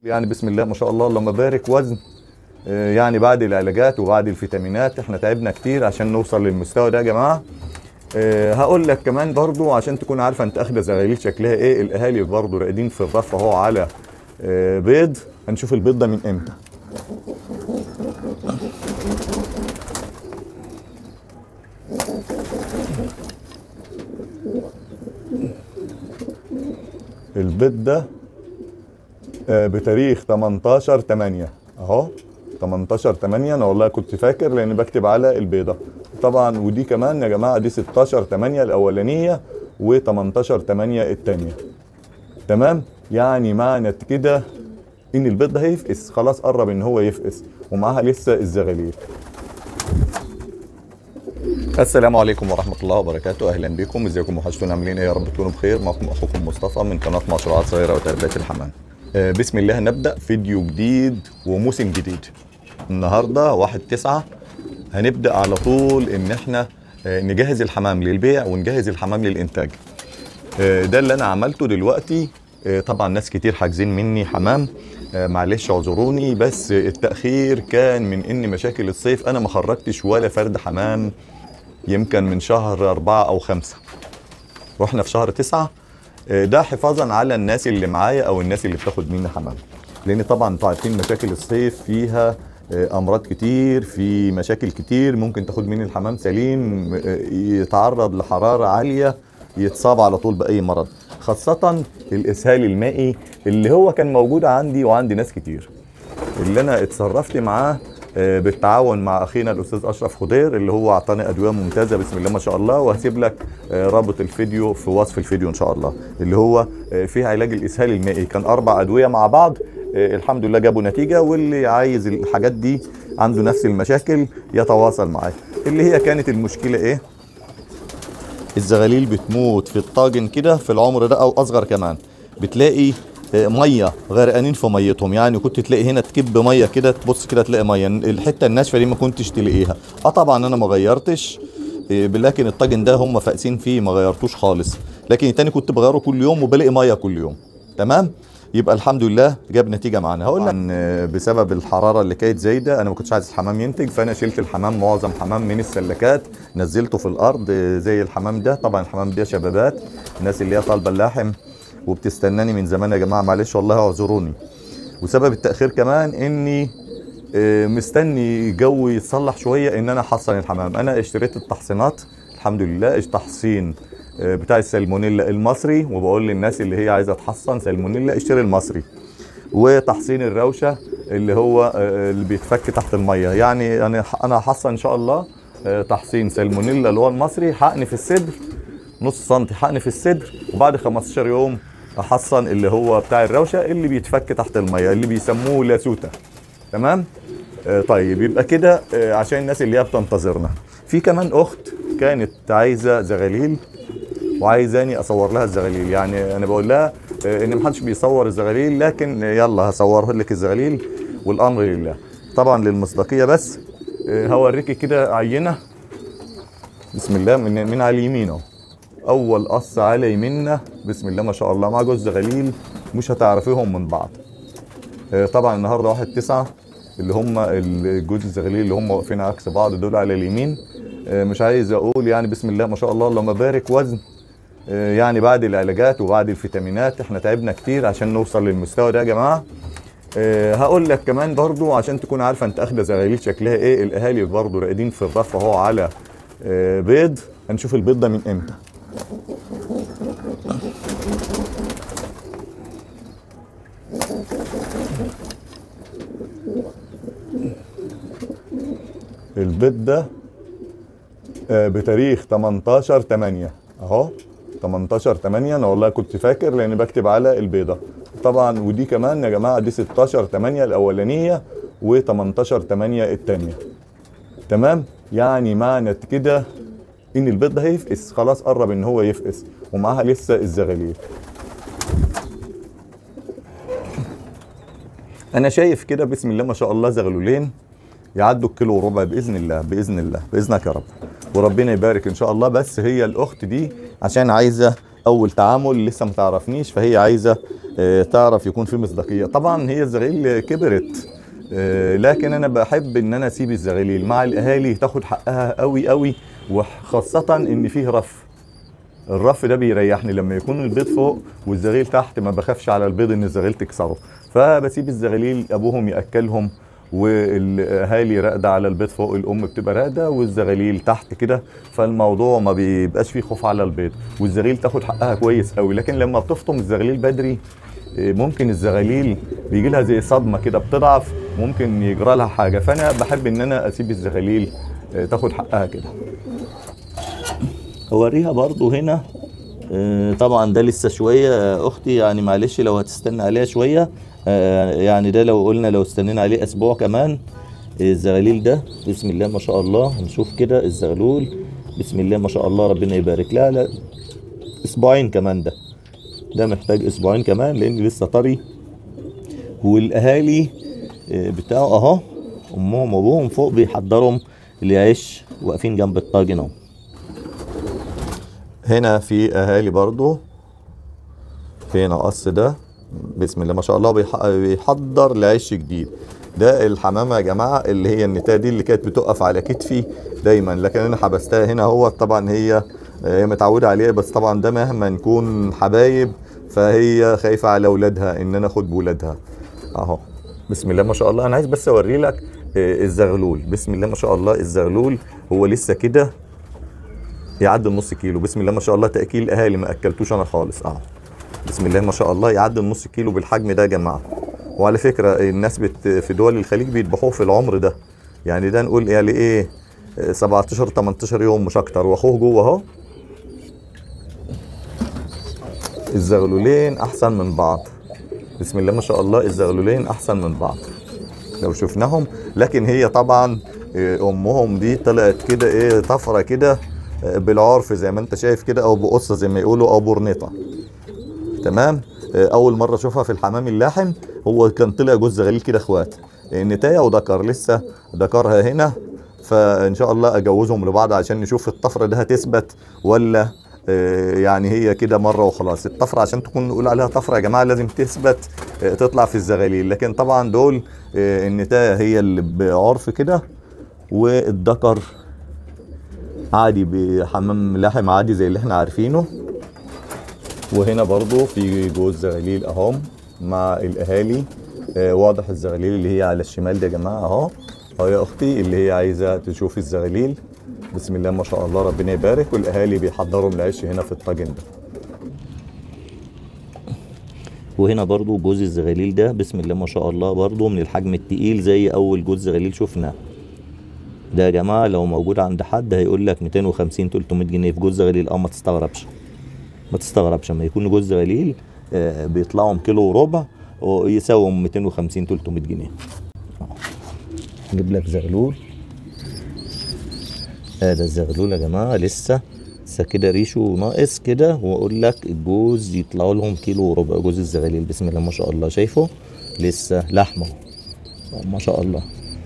يعني بسم الله ما شاء الله اللهم بارك وزن آه، يعني بعد العلاجات وبعد الفيتامينات احنا تعبنا كتير عشان نوصل للمستوى ده يا جماعه آه، هقول لك كمان برضو عشان تكون عارفه انت اخده زغاليل شكلها ايه الاهالي برضو راقدين في الرف اهو على آه، بيض هنشوف البيض ده من امتى البيض ده آه، بتاريخ 18 8 اهو 18 8 انا والله كنت فاكر لان بكتب على البيضه طبعا ودي كمان يا جماعه دي 16 8 الاولانيه و18 8 الثانيه تمام يعني معنى كده ان البيض ده هيفقس خلاص قرب ان هو يفقس ومعاها لسه الزغاليل السلام عليكم ورحمة الله وبركاته أهلا بكم ازيكم وحشتونا عاملين ايه يا رب تكونوا بخير معكم أخوكم مصطفى من قناة مشروعات صغيرة وتربية الحمام آه، بسم الله نبدأ فيديو جديد وموسم جديد النهاردة واحد تسعة هنبدأ على طول إن احنا آه، نجهز الحمام للبيع ونجهز الحمام للإنتاج آه، ده اللي أنا عملته دلوقتي آه، طبعا ناس كتير حاجزين مني حمام آه، معلش اعذروني بس التأخير كان من إن مشاكل الصيف أنا ما خرجتش ولا فرد حمام يمكن من شهر أربعة أو خمسة رحنا في شهر تسعة آه، ده حفاظا على الناس اللي معايا أو الناس اللي بتاخد مني حمام لأن طبعا انتوا عارفين مشاكل الصيف فيها آه، أمراض كتير في مشاكل كتير ممكن تاخد مني الحمام سليم آه، يتعرض لحرارة عالية يتصاب على طول بأي مرض خاصة الإسهال المائي اللي هو كان موجود عندي وعند ناس كتير اللي انا اتصرفت معاه آه، بالتعاون مع اخينا الاستاذ اشرف خضير اللي هو اعطاني ادويه ممتازه بسم الله ما شاء الله وهسيب لك آه، رابط الفيديو في وصف الفيديو ان شاء الله اللي هو آه، فيه علاج الاسهال المائي كان اربع ادويه مع بعض آه، الحمد لله جابوا نتيجه واللي عايز الحاجات دي عنده نفس المشاكل يتواصل معايا اللي هي كانت المشكله ايه الزغاليل بتموت في الطاجن كده في العمر ده او اصغر كمان بتلاقي آه، ميه غرقانين في ميتهم يعني كنت تلاقي هنا تكب ميه كده تبص كده تلاقي ميه الحته الناشفه دي ما كنتش تلاقيها اه طبعا انا ما غيرتش آه، لكن الطاجن ده هم فاقسين فيه ما غيرتوش خالص لكن التاني كنت بغيره كل يوم وبلاقي ميه كل يوم تمام يبقى الحمد لله جاب نتيجه معانا هقول لك بسبب الحراره اللي كانت زايده انا ما كنتش عايز الحمام ينتج فانا شلت الحمام معظم حمام من السلكات نزلته في الارض آه، زي الحمام ده طبعا الحمام ده شبابات الناس اللي هي طالبه اللحم وبتستناني من زمان يا جماعه معلش والله اعذروني وسبب التاخير كمان اني آه، مستني جو يتصلح شويه ان انا احصن الحمام انا اشتريت التحصينات الحمد لله تحصين آه، بتاع السالمونيلا المصري وبقول للناس اللي هي عايزه تحصن سالمونيلا اشتري المصري وتحصين الروشه اللي هو آه، اللي بيتفك تحت الميه يعني انا انا هحصن ان شاء الله آه، تحصين سالمونيلا اللي هو المصري حقن في الصدر نص سنتي حقن في الصدر وبعد 15 يوم احصن اللي هو بتاع الروشه اللي بيتفك تحت الميه اللي بيسموه لاسوتا تمام آه طيب يبقى كده آه عشان الناس اللي هي بتنتظرنا في كمان اخت كانت عايزه زغاليل وعايزاني اصور لها الزغاليل يعني انا بقول لها آه، ان محدش بيصور الزغاليل لكن يلا هصور لك الزغاليل والامر لله طبعا للمصداقيه بس آه، هوريكي كده عينه بسم الله من من على اليمين اهو اول قص على يميننا بسم الله ما شاء الله مع جوز زغاليل مش هتعرفيهم من بعض آه، طبعا النهارده واحد تسعة اللي هم الجوز الزغاليل اللي هم واقفين عكس بعض دول على اليمين آه، مش عايز اقول يعني بسم الله ما شاء الله اللهم بارك وزن آه، يعني بعد العلاجات وبعد الفيتامينات احنا تعبنا كتير عشان نوصل للمستوى ده يا جماعه آه، هقول لك كمان برضو عشان تكون عارفه انت اخده زغاليل شكلها ايه الاهالي برضو راقدين في الرف اهو على آه، بيض هنشوف البيض ده من امتى البيض ده آه، بتاريخ 18 8 اهو 18 8 انا والله كنت فاكر لان بكتب على البيضه طبعا ودي كمان يا جماعه دي 16 8 الاولانيه و18 8 الثانيه تمام يعني معنى كده ان البيض ده هيفقس خلاص قرب ان هو يفقس ومعاها لسه الزغاليل انا شايف كده بسم الله ما شاء الله زغلولين يعدوا الكيلو وربع باذن الله باذن الله باذنك يا رب وربنا يبارك ان شاء الله بس هي الاخت دي عشان عايزه اول تعامل لسه ما تعرفنيش فهي عايزه آه، تعرف يكون في مصداقيه طبعا هي الزغاليل كبرت آه، لكن انا بحب ان انا اسيب الزغاليل مع الاهالي تاخد حقها قوي قوي وخاصه ان فيه رف الرف ده بيريحني لما يكون البيض فوق والزغيل تحت ما بخافش على البيض ان الزغيل تكسره فبسيب الزغاليل ابوهم ياكلهم والاهالي راقده على البيض فوق الام بتبقى راقده والزغاليل تحت كده فالموضوع ما بيبقاش فيه خوف على البيض والزغيل تاخد حقها كويس قوي لكن لما بتفطم الزغاليل بدري إيه، ممكن الزغاليل بيجي لها زي صدمه كده بتضعف ممكن يجرى لها حاجه فانا بحب ان انا اسيب الزغاليل إيه، تاخد حقها كده اوريها برضو هنا آه، طبعا ده لسه شويه آه، اختي يعني معلش لو هتستنى عليها شويه آه، يعني ده لو قلنا لو استنينا عليه اسبوع كمان الزغاليل ده بسم الله ما شاء الله هنشوف كده الزغلول بسم الله ما شاء الله ربنا يبارك لا لا اسبوعين كمان ده ده محتاج اسبوعين كمان لان لسه طري والاهالي آه، بتاعه اهو امهم وابوهم فوق بيحضرهم العيش واقفين جنب الطاجن اهو هنا في اهالي برضو هنا قص ده بسم الله ما شاء الله بيح- بيحضر لعيش جديد ده الحمامه يا جماعه اللي هي النتايه دي اللي كانت بتقف على كتفي دايما لكن انا حبستها هنا هو طبعا هي هي متعوده عليها بس طبعا ده مهما نكون حبايب فهي خايفه على اولادها ان انا اخد بولادها اهو بسم الله ما شاء الله انا عايز بس اوري لك آه، الزغلول بسم الله ما شاء الله الزغلول هو لسه كده يعدي النص كيلو بسم الله ما شاء الله تاكيل اهالي ما اكلتوش انا خالص اه بسم الله ما شاء الله يعدي النص كيلو بالحجم ده يا جماعه وعلى فكره الناس بت في دول الخليج بيذبحوه في العمر ده يعني ده نقول يعني ايه آه، 17 18 يوم مش اكتر واخوه جوه اهو الزغلولين احسن من بعض بسم الله ما شاء الله الزغلولين احسن من بعض لو شفناهم لكن هي طبعا آه، امهم دي طلعت كده ايه طفره كده آه، بالعرف زي ما انت شايف كده او بقصه زي ما يقولوا او برنيطه تمام آه، اول مره اشوفها في الحمام اللاحم هو كان طلع جوز زغاليل كده اخوات آه، نتايه وذكر لسه ذكرها هنا فان شاء الله اجوزهم لبعض عشان نشوف الطفره ده هتثبت ولا آه، يعني هي كده مره وخلاص الطفره عشان تكون نقول عليها طفره يا جماعه لازم تثبت آه، تطلع في الزغاليل لكن طبعا دول آه، النتايه هي اللي بعرف كده والذكر عادي بحمام لحم عادي زي اللي احنا عارفينه وهنا برضو في جوز زغاليل اهم مع الاهالي آه، واضح الزغاليل اللي هي على الشمال دي يا جماعه اهو اهو يا اختي اللي هي عايزه تشوف الزغاليل بسم الله ما شاء الله ربنا يبارك والاهالي بيحضروا العيش هنا في الطاجن ده وهنا برضو جوز الزغاليل ده بسم الله ما شاء الله برضو من الحجم التقيل زي اول جوز زغاليل شفناه ده يا جماعه لو موجود عند حد هيقول لك 250 300 جنيه في جوز زغاليل اه ما تستغربش ما تستغربش لما يكون جوز زغاليل آه، بيطلعوا كيلو وربع ويساووا 250 300 جنيه أهو. نجيب لك زغلول هذا الزغلول يا جماعه لسه لسه كده ريشه ناقص كده واقول لك الجوز يطلعوا لهم كيلو وربع جوز الزغاليل بسم الله ما شاء الله شايفه لسه لحمه ما شاء الله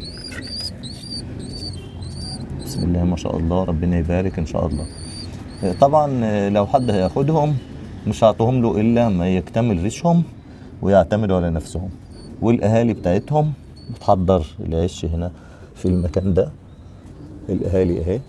بسم الله ما شاء الله ربنا يبارك ان شاء الله طبعا آه، لو حد هياخدهم مش هعطوهم له الا ما يكتمل ريشهم ويعتمدوا على نفسهم والاهالي بتاعتهم بتحضر العش هنا في المكان ده الاهالي اهي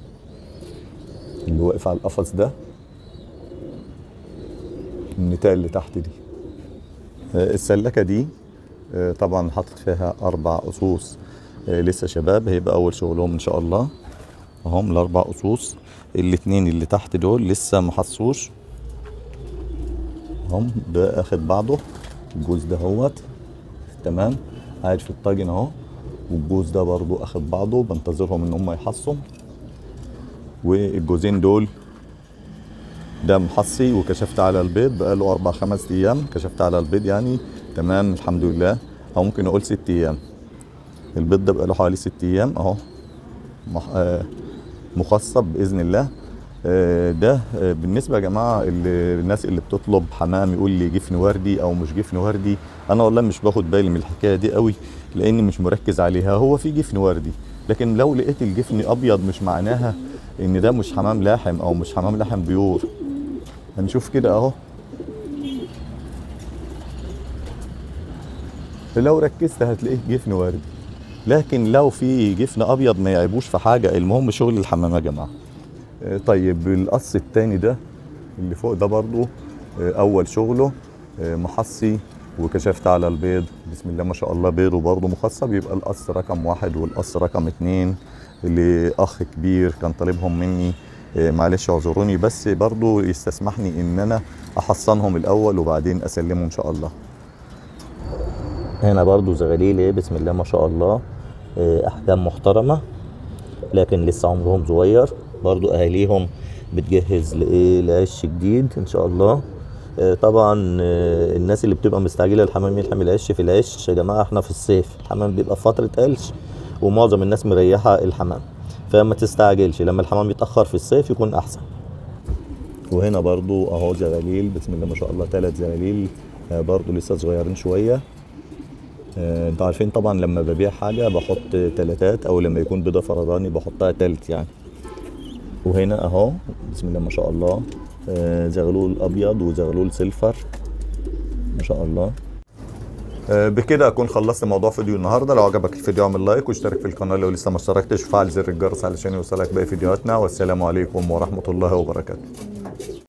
اللي واقف على القفص ده النتاية اللي تحت دي آه، السلكة دي آه، طبعا حاطط فيها أربع أصوص آه، لسه شباب هيبقى أول شغلهم إن شاء الله اهم الأربع أصوص الاتنين اللي تحت دول لسه ما حصوش هم ده اخد بعضه الجوز ده هوت تمام قاعد في الطاجن اهو والجوز ده برضو اخد بعضه بنتظرهم ان هم يحصوا والجوزين دول ده محصي وكشفت على البيض بقاله اربع خمس ايام كشفت على البيض يعني تمام الحمد لله او ممكن اقول ست ايام البيض ده بقاله حوالي ست ايام اهو مح- آه، مخصب باذن الله آه، ده آه، بالنسبه يا جماعه اللي الناس اللي بتطلب حمام يقول لي جفن وردي او مش جفن وردي انا والله مش باخد بالي من الحكايه دي قوي لاني مش مركز عليها هو في جفن وردي لكن لو لقيت الجفن ابيض مش معناها ان ده مش حمام لاحم او مش حمام لحم بيور هنشوف كده اهو لو ركزت هتلاقيه جفن وردي لكن لو في جفن ابيض ما يعيبوش في حاجه المهم شغل الحمام يا جماعه آه، طيب القص التاني ده اللي فوق ده برضو آه، اول شغله آه، محصي وكشفت على البيض بسم الله ما شاء الله بيضه برضه مخصب يبقى القص رقم واحد والقص رقم اتنين اللي اخ كبير كان طالبهم مني آه، معلش اعذروني بس برضه يستسمحني ان انا احصنهم الاول وبعدين اسلمه ان شاء الله هنا برضو زغاليل ايه بسم الله ما شاء الله آه، احجام محترمه لكن لسه عمرهم صغير برضو اهاليهم بتجهز لايه لعش جديد ان شاء الله آه، طبعا آه، الناس اللي بتبقى مستعجله الحمام يلحم العش في العش يا جماعه احنا في الصيف الحمام بيبقى في فتره قلش ومعظم الناس مريحه الحمام فما تستعجلش لما الحمام يتاخر في الصيف يكون احسن وهنا برضو اهو زغاليل بسم الله ما شاء الله ثلاث زغاليل آه، برضو لسه صغيرين شويه آه، انتوا عارفين طبعا لما ببيع حاجه بحط تلاتات او لما يكون بيضه فرداني بحطها تلت يعني وهنا اهو بسم الله ما شاء الله آه، زغلول ابيض وزغلول سيلفر ما شاء الله آه، بكده اكون خلصت موضوع فيديو النهارده لو عجبك الفيديو اعمل لايك واشترك في القناه لو لسه ما اشتركتش وفعل زر الجرس علشان يوصلك باقي فيديوهاتنا والسلام عليكم ورحمه الله وبركاته